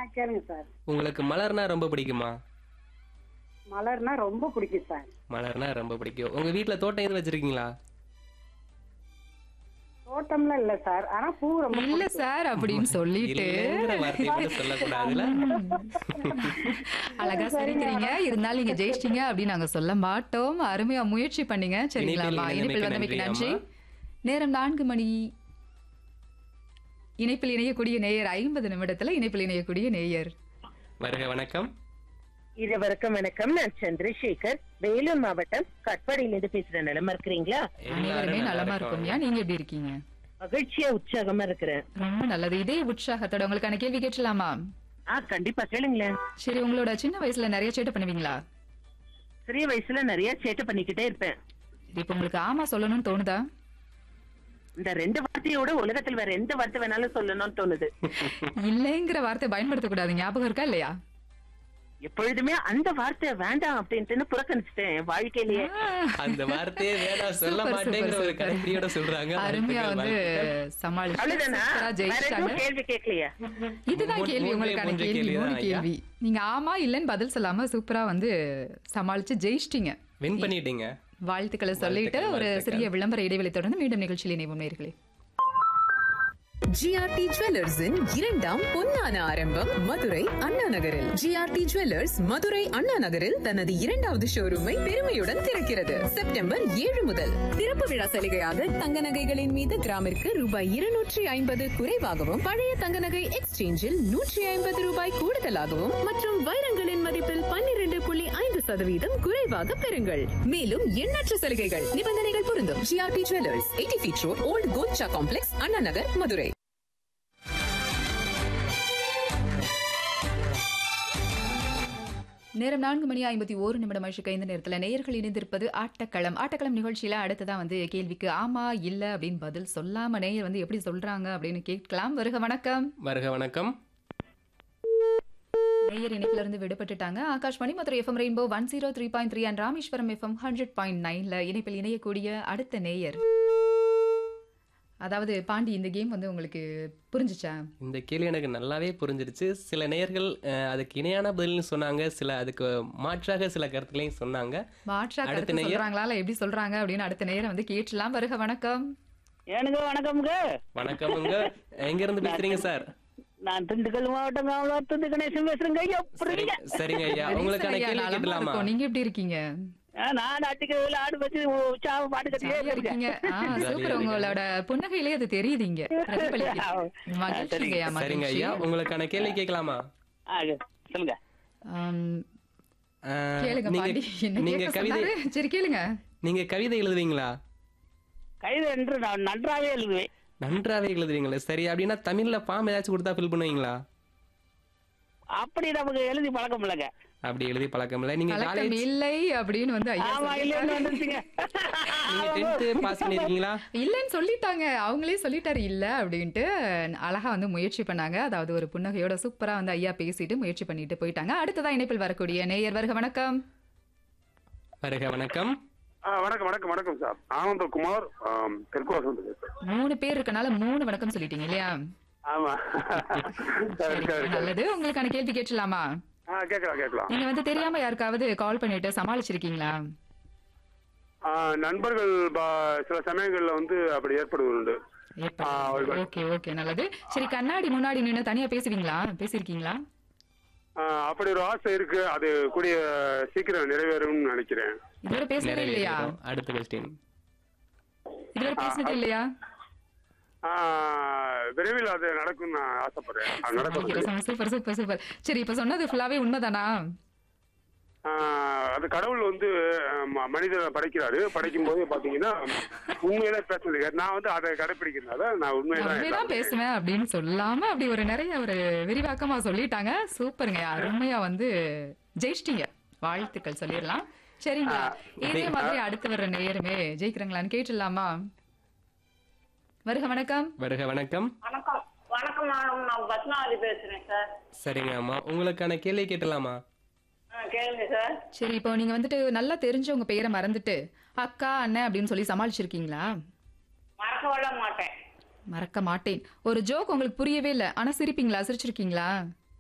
ஆ கேளுங்க சார் உங்களுக்கு மலர்னா ரொம்ப பிடிக்குமா மலர்னா ரொம்ப பிடிக்கும் சார் மலர்னா ரொம்ப பிடிக்கும் உங்க வீட்ல தோட்டம் எதுவும் வச்சிருக்கீங்களா தோட்டம்லாம் இல்ல சார் ஆனா பூ ரொம்ப இல்ல பிடிக்கும். சார் அப்படின்னு சொல்லிட்டு இல்லைங்கிற வார்த்தையை கூட சொல்லக்கூடாதுல அழகா சிரிக்கிறீங்க இருந்தாலும் நீங்க ஜெயிச்சிட்டீங்க அப்படின்னு நாங்க சொல்ல மாட்டோம் அருமையா முயற்சி பண்ணீங்க சரிங்களாமா இணைப்பில் இணைப்பில் இணைந்தமைக்கு வந்தமைக்கு நன்றி, நன்றி நேரம் நான்கு மணி இணைப்பில் இணையக்கூடிய நேயர் ஐம்பது நிமிடத்துல இணைப்பில் இணையக்கூடிய நேயர் வருக வணக்கம் இருவருக்கும் வணக்கம் நான் சந்திரசேகர் வேலூர் மாவட்டம் கட்பாடியிலிருந்து பேசுறேன் நிலமா இருக்கிறீங்களா அனைவருமே எல்லாரும் நலமா நல்லா இருக்கும்யா நீங்க எப்படி இருக்கீங்க மகிழ்ச்சியா உற்சாகமா இருக்கிறேன் ரொம்ப நல்லது இதே உற்சாகத்தோட உங்களுக்கான கேள்வி கேட்கலாமா ஆ கண்டிப்பா கேளுங்களேன் சரி உங்களோட சின்ன வயசுல நிறைய சேட்டை பண்ணுவீங்களா சிறிய வயசுல நிறைய சேட்டை பண்ணிக்கிட்டே இருப்பேன் சரி, இப்ப உங்களுக்கு ஆமா சொல்லணும்னு தோணுதா இந்த ரெண்டு வார்த்தையோட உலகத்தில் வேற எந்த வார்த்தை வேணாலும் சொல்லணும்னு தோணுது இல்லைங்கிற வார்த்தை பயன்படுத்தக்கூடாது ஞாபகம் இருக்கா இல்லையா எப்பொழுதுமே அந்த வார்த்தை வேண்டாம் அப்படின்ட்டு புறக்கணிச்சிட்டேன் என் வாழ்க்கையிலேயே அந்த வார்த்தையே வேணாம் சொல்ல சூப்பர், மாட்டேங்கிற சூப்பர், ஒரு சூப்பர். கடைப்பிடியோட சொல்றாங்க அருமையா வாழ்த்துக்கள், வந்து வாழ்த்துக்கள். சமாளிச்சு அவ்வளவுதானா சூப்பரா வேற ஜெயிச்சிட்டாங்க எதுவும் கேள்வி கேட்கலையா இதுதான் மூன்று- கேள்வி மூன்றே உங்களுக்கான மூன்று கேள்வி கேள்வி மூணு தான் ஐயா. கேள்வி நீங்க ஆமா இல்லைன்னு பதில் சொல்லாம சூப்பரா வந்து சமாளிச்சு ஜெயிச்சிட்டீங்க வின் பண்ணிட்டீங்க வாழ்த்துக்களை சொல்லிட்டு வாழ்த்துக்கள், ஒரு வாழ்த்துக்கள். சிறிய விளம்பர இடைவெளி தொடர்ந்து மீண்டும் நிகழ்ச்சியில் இணைவோம் நேர்களே ஜிஆர்டி ஜுவல்லர்ஸின் இரண்டாம் பொன்னான ஆரம்பம் மதுரை அண்ணா நகரில் ஜிஆர்டி ஜுவல்லர்ஸ் மதுரை அண்ணா நகரில் தனது இரண்டாவது ஷோரூமை பெருமையுடன் திறக்கிறது செப்டம்பர் ஏழு முதல் திறப்பு விழா சலுகையாக தங்க நகைகளின் மீது கிராமிற்கு ரூபாய் இருநூற்றி ஐம்பது குறைவாகவும் பழைய தங்க நகை எக்ஸ்சேஞ்சில் நூற்றி ஐம்பது ரூபாய் கூடுதலாகவும் மற்றும் வைரங்களின் மதிப்பில் பன்னிரண்டு புள்ளி ஐந்து சதவீதம் குறைவாக பெறுங்கள் மேலும் எண்ணற்ற சலுகைகள் நிபந்தனைகள் பொருந்தும் GRT jewellers eighty feet road old Kolcha complex Anna Nagar Madurai நேரம் நான்கு மணி ஐம்பத்தி ஒரு நிமிடம் ஆயிடுச்சு இந்த நேரத்தில் நேயர்கள் இணைந்திருப்பது ஆட்டக்களம் ஆட்டக்களம் நிகழ்ச்சியில அடுத்ததான் வந்து கேள்விக்கு ஆமா இல்ல அப்படின்னு பதில் சொல்லாம நேயர் வந்து எப்படி சொல்றாங்க அப்படின்னு கேட்கலாம் வருக வணக்கம் வருக வணக்கம் நேயர் இணைப்புல இருந்து விடுபட்டுட்டாங்க Akashvani Madurai FM rainbow one zero three point three and Rameswaram FM hundred point நைன்ல இணைப்பில் இணையக்கூடிய அடுத்த நேயர் அதாவது பாண்டி இந்த கேம் வந்து உங்களுக்கு புரிஞ்சுச்சா இந்த கேள்வி எனக்கு நல்லாவே புரிஞ்சிருச்சு சில நேயர்கள் அஹ், அதுக்கு இணையான பதில்னு சொன்னாங்க சில அதுக்கு மாற்றாக சில கருத்துக்களையும் சொன்னாங்க மாற்றா அடுத்த கருத்து நேயர். சொல்றாங்களா இல்ல எப்படி சொல்றாங்க அப்படின்னு அடுத்த நேரம் வந்து கேட்டலாம் வருக வணக்கம் ஏனுங்க வணக்கம்ங்க வணக்கமுங்க எங்க இருந்து பேசுறீங்க சார் நான் திண்டுக்கல் மாவட்டம் காமலாத்துந்து கணேசன் பேசுறேங்க எப்படி சரிங்க சரிங்க ஐயா உங்களுக்கான ஐயா, கேள்வி நலமா கேட்கலாமா இருக்கோம். நீங்க எப்படி இருக்கீங்க நான் அட்டிக்கிறதுல ஆடு வச்சு உற்சாக பாட்டு கட்டியே ஜாலியா இருக்கீங்க ஆ, சூப்பர் உங்களோட புன்னகையிலே அது தெரியுது இங்க பிரதிபலிக்குது. மகிழ்ச்சிங்கய்யா, சரிங்க மகிழ்ச்சி. ஐயா உங்களுக்கான கேள்வி கேட்கலாமா சொல்லுங்க ஆம், அஹ், கேளுங்க நீங்க பாண்டி என்ன நீங்க கேட்க கவிதை சொன்னாரு? சரி கேளுங்க நீங்க கவிதை எழுதுவீங்களா கைது என்று நான் நன்றாவே எழுதுவேன் நன்றாவே எழுதுவீங்களா சரி அப்படின்னா தமிழ்ல ஃபார்ம் ஏதாச்சும் கொடுத்தா ஃபில் பண்ணுவீங்களா அப்படி நமக்கு எழுதி பழக்கம் இல்லைங்க அப்படி எழுதி பழக்கம் இல்லை நீங்க பழக்கம் காலேஜ் இல்லை அப்படின்னு வந்து ஐயா ஆமா இல்லைன்னு சொல்லிட்டாரு. வந்துருச்சுங்க நீங்க டென்த்து பாஸ் பண்ணிருக்கீங்களா இல்லைன்னு சொல்லிட்டாங்க அவங்களே சொல்லிட்டாரு இல்ல அப்படின்ட்டு அழகா வந்து முயற்சி பண்ணாங்க அதாவது ஒரு புன்னகையோட சூப்பரா வந்து ஐயா பேசிட்டு முயற்சி பண்ணிட்டு போயிட்டாங்க அடுத்ததா இணைப்பில் வரக்கூடிய நேயர் வருக வணக்கம் வருக வணக்கம் ஆ வணக்கம் வணக்கம் வணக்கம் சார் ஆனந்தகுமார் ஆம், தெற்குவாசம் பேசுறேன் மூணு பேர் இருக்கனால மூணு வணக்கம் சொல்லிட்டீங்க இல்லையா ஆமா சரி சரி, சரி சரி நல்லது உங்களுக்கான கேள்வி கேட்டலாமா ஆ கேட்கலாம் கேட்கலாம் நீங்க வந்து தெரியாம யாருக்காவது கால் பண்ணிட்டு சமாளிச்சிருக்கீங்களா ஆ, நண்பர்கள் ப- சில சமயங்கள்ல வந்து அப்படி ஏற்படுவது உண்டு ஆ, ஒரு- ஓகே ஓகே நல்லது சரி கண்ணாடி முன்னாடி நின்னு தனியா பேசுவீங்களா பேசிருக்கீங்களா ஆ, அப்படி ஒரு ஆசை இருக்கு அது கூடிய சீக்கிரம் நிறைவேறும்னு நினைக்கிறேன் இதுவரை பேசுனதே இல்லையா நிறைவேறிடும். அடுத்த கொஸ்டின் இதுவரை பேசுனதே இல்லையா ஆ, விரைவில் அது நடக்கும் நான் ஆசைப்படுறேன் அது நடக்கும் சூப்பர் சூப்பர் சூப்பர் சரி இப்ப சொன்னது ஃபுல்லாவே உண்மைதானா ஆ, அது கடவுள் வந்து ம- மனிதனை படைக்கிறாரு படைக்கும் போது பாத்தீங்கன்னா உண்மையில பேசுறது நான் வந்து அதை கடைபிடிக்கிறதுனால நான் உண்மையதான் உண்மைதான் எல்லாமே- பேசுவேன் அப்படின்னு சொல்லாம அப்படி ஒரு நிறைய ஒரு விரிவாக்கமா சொல்லிட்டாங்க சூப்பருங்க அருமையா வந்து ஜெயிச்சிட்டீங்க வாழ்த்துக்கள் சொல்லிடலாம் சரிங்களா இதே மாதிரி அடுத்து வர்ற நேயருமே ஜெயிக்கிறாங்களான்னு கேட்டுடலாமா வருக வணக்கம் வருக வணக்கம் வணக்கம் வணக்கம் மேடம் நான் பத்மாவதி பேசுறேன் சார் சரிங்க அம்மா உங்களுக்கான கேள்வி கேட்டலாமா ஆ, கேளுங்க சார் சரி இப்போ நீங்க வந்துட்டு நல்லா தெரிஞ்சவங்க பெயரை மறந்துட்டு அக்கா அண்ணன் அப்படின்னு சொல்லி சமாளிச்சிருக்கீங்களா மறக்க விட மாட்டேன் மறக்க மாட்டேன் ஒரு ஜோக் உங்களுக்கு புரியவே இல்லை ஆனா சிரிப்பீங்களா சிரிச்சிருக்கீங்களா